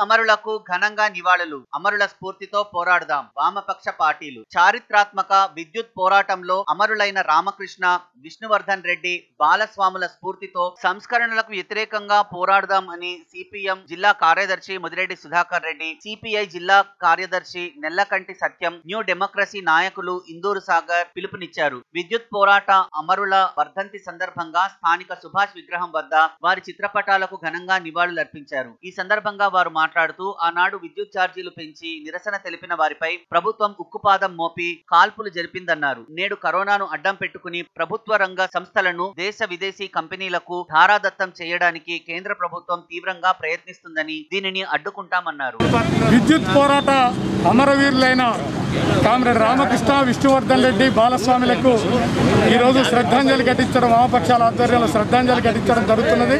అమరులకు ఘనంగా నివాళులు అమరుల స్ఫూర్తితో పోరాడదాం వామపక్ష పార్టీలు చారిత్రాత్మక విద్యుత్ పోరాటంలో అమరులైన రామకృష్ణ విష్ణువర్ధన్ రెడ్డి బాలస్వాముల స్ఫూర్తితో సంస్కరణలకు వ్యతిరేకంగా పోరాడదాం అని సిపిఎం జిల్లా కార్యదర్శి ముదిరెడ్డి సుధాకర్ రెడ్డి సిపిఐ జిల్లా కార్యదర్శి నెల్లకంటి సత్యం న్యూ డెమోక్రసీ నాయకులు ఇందూరు సాగర్ పిలుపునిచ్చారు విద్యుత్ పోరాట అమరుల వర్ధంతి సందర్భంగా స్థానిక సుభాష్ విగ్రహం వద్ద వారి చిత్రపటాలకు ఘనంగా నివాళులర్పించారు ఈ సందర్భంగా వారు మాట్లాడుతూ ఆనాడు విద్యుత్ ఛార్జీలు పెంచి నిరసన తెలిపిన వారిపై ప్రభుత్వం ఉక్కుపాదం మోపి కాల్పులు జరిపిందన్నారు నేడు కరోనాను అడ్డం పెట్టుకుని ప్రభుత్వ రంగ సంస్థలను దేశ విదేశీ కంపెనీలకు ధారాదత్తం చేయడానికి కేంద్ర ప్రభుత్వం తీవ్రంగా ప్రయత్నిస్తుందని దీనిని అడ్డుకుంటామన్నారు విద్యుత్ పోరాట అమరవీరులైన కామ్రేడ్ రామకృష్ణ విష్ణువర్ధన్ రెడ్డి బాలస్వామిలకు ఈరోజు శ్రద్ధాంజలి ఘటించడం వామపక్షాల ఆధ్వర్యంలో శ్రద్ధాంజలి ఘటించడం జరుగుతున్నది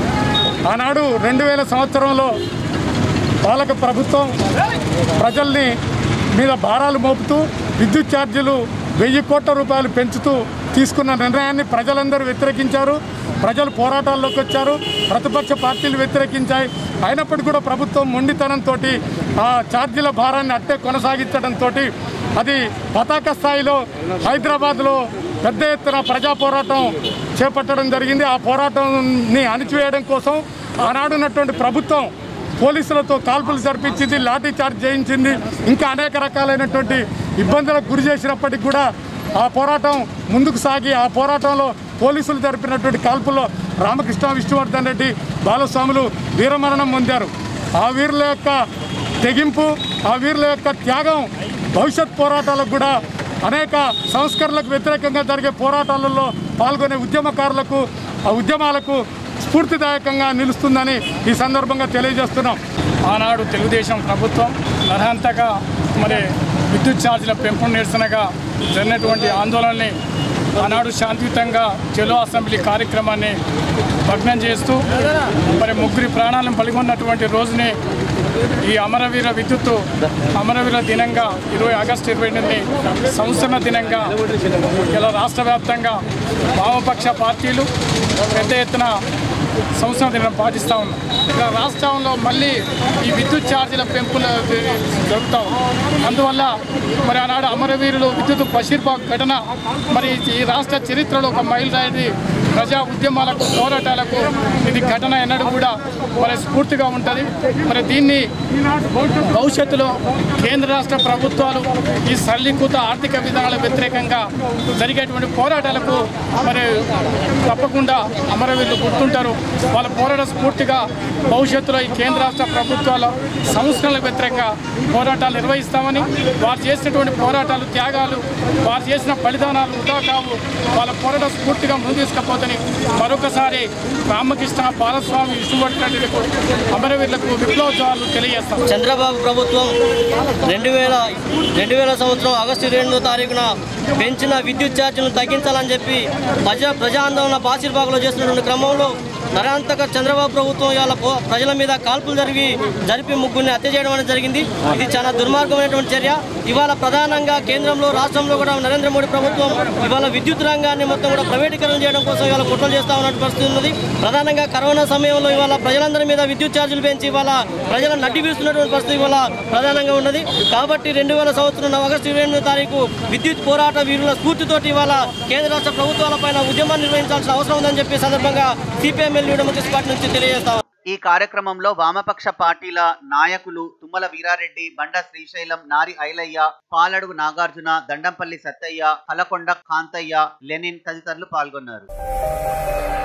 ఆనాడు రెండు వేల సంవత్సరంలో పాలక ప్రభుత్వం ప్రజల్ని మీద భారాలు మోపుతూ విద్యుత్ ఛార్జీలు వెయ్యి కోట్ల రూపాయలు పెంచుతూ తీసుకున్న నిర్ణయాన్ని ప్రజలందరూ వ్యతిరేకించారు ప్రజలు పోరాటాల్లోకి వచ్చారు ప్రతిపక్ష పార్టీలు వ్యతిరేకించాయి అయినప్పటికీ కూడా ప్రభుత్వం మొండితనంతో ఆ ఛార్జీల భారాన్ని అట్టే కొనసాగించడంతో అది పతాక స్థాయిలో హైదరాబాద్లో పెద్ద ఎత్తున ప్రజా పోరాటం చేపట్టడం జరిగింది ఆ పోరాటాన్ని అణిచివేయడం కోసం ఆనాడున్నటువంటి ప్రభుత్వం పోలీసులతో కాల్పులు జరిపించింది లాఠీ చార్జ్ చేయించింది ఇంకా అనేక రకాలైనటువంటి ఇబ్బందులకు గురి చేసినప్పటికీ కూడా ఆ పోరాటం ముందుకు సాగి ఆ పోరాటంలో పోలీసులు జరిపినటువంటి కాల్పుల్లో రామకృష్ణ విష్ణువర్ధన్ రెడ్డి బాలస్వాములు వీరమరణం పొందారు ఆ వీరుల యొక్క తెగింపు ఆ వీరుల యొక్క త్యాగం భవిష్యత్ పోరాటాలకు కూడా అనేక సంస్కరణలకు వ్యతిరేకంగా జరిగే పోరాటాలలో పాల్గొనే ఉద్యమకారులకు ఆ ఉద్యమాలకు స్ఫూర్తిదాయకంగా నిలుస్తుందని ఈ సందర్భంగా తెలియజేస్తున్నాం ఆనాడు తెలుగుదేశం ప్రభుత్వం నరహంతగా మరి విద్యుత్ ఛార్జీల పెంపు నిరసనగా జరిగినటువంటి ఆందోళనని ఆనాడు శాంతియుతంగా చెలో అసెంబ్లీ కార్యక్రమాన్ని భగ్నం చేస్తూ మరి ముగ్గురి ప్రాణాలను పలిగొన్నటువంటి రోజుని ఈ అమరవీర విద్యుత్ అమరవీర దినంగా ఇరవై ఆగస్టు ఇరవై ఎనిమిది సంవత్సర దినంగా ఇలా రాష్ట్ర వ్యాప్తంగా వామపక్ష పార్టీలు పెద్ద ఎత్తున సంవత్సరం దినం పాటిస్తూ ఉన్నాం ఇక్కడ రాష్ట్రంలో మళ్ళీ ఈ విద్యుత్ ఛార్జీల పెంపులు జరుగుతూ ఉంది. అందువల్ల మరి ఆనాడు అమరవీరులు విద్యుత్ బషీర్బాగ్ ఘటన మరి ఈ రాష్ట్ర చరిత్రలో ఒక మైలురాయి ప్రజా ఉద్యమాలకు పోరాటాలకు ఇది ఘటన ఎన్నడూ కూడా మరి స్ఫూర్తిగా ఉంటుంది మరి దీన్ని భవిష్యత్తులో కేంద్ర రాష్ట్ర ప్రభుత్వాలు ఈ సరళీకృత ఆర్థిక విధానాల వ్యతిరేకంగా జరిగేటువంటి పోరాటాలకు మరి తప్పకుండా అమరవీరులు గుర్తుంటారు వాళ్ళ పోరాట స్ఫూర్తిగా భవిష్యత్తులో ఈ కేంద్ర రాష్ట్ర ప్రభుత్వాల సంస్కరణలకు వ్యతిరేకంగా పోరాటాలు నిర్వహిస్తామని వారు చేసినటువంటి పోరాటాలు త్యాగాలు వారు చేసిన బలిదానాలు వృధా కావు వాళ్ళ పోరాట స్ఫూర్తిగా ముందు తీసుకపోతని మరొకసారి రామకృష్ణ బాలస్వామి విష్ణువర్ధనులకు అమరవీరులకు విప్లవోత్సవాలు తెలియజేస్తాం చంద్రబాబు ప్రభుత్వం రెండు వేల రెండు వేల సంవత్సరం ఆగస్టు రెండో తారీఖున పెంచిన విద్యుత్ ఛార్జీలను తగ్గించాలని చెప్పి ప్రజా ప్రజా ఆందోళన బాసిర్బాగులో చేస్తున్నటువంటి క్రమంలో నరాంతక చంద్రబాబు ప్రభుత్వం ఇవాళ పో- ప్రజల మీద కాల్పులు జరిగి జరిపి ముగ్గురిని హత్య చేయడం అనేది జరిగింది ఇది చాలా దుర్మార్గమైనటువంటి చర్య ఇవాళ ప్రధానంగా కేంద్రంలో రాష్ట్రంలో కూడా నరేంద్ర మోడీ ప్రభుత్వం ఇవాళ విద్యుత్ రంగాన్ని మొత్తం కూడా ప్రైవేటీకరణ చేయడం కోసం ఇవాళ కుట్రలు చేస్తా ఉన్నటువంటి పరిస్థితి ఉన్నది ప్రధానంగా కరోనా సమయంలో ఇవాళ ప్రజలందరి మీద విద్యుత్ ఛార్జీలు పెంచి ఇవాళ ప్రజలను నడ్డి వీస్తున్నటువంటి పరిస్థితి ఇవాళ ప్రధానంగా ఉన్నది కాబట్టి రెండు వేల సంవత్సరం ఆగస్టు ఇరవై ఎనిమిదో తారీఖు విద్యుత్ పోరాట వీరుల స్ఫూర్తితోటి ఇవాళ కేంద్ర రాష్ట్ర ప్రభుత్వాలపైన ఉద్యమాన్ని నిర్వహించాల్సిన అవసరం ఉందని చెప్పి సందర్భంగా సిపిఎంఎల్ డెమోక్రసీ పార్టీ నుంచి తెలియజేస్తాం ఈ కార్యక్రమంలో వామపక్ష పార్టీల నాయకులు తుమ్మల వీరారెడ్డి బండ శ్రీశైలం నారి ఐలయ్య పాలడుగు నాగార్జున దండంపల్లి సత్తయ్య కలకొండ కాంతయ్య లెనిన్ తదితరులు పాల్గొన్నారు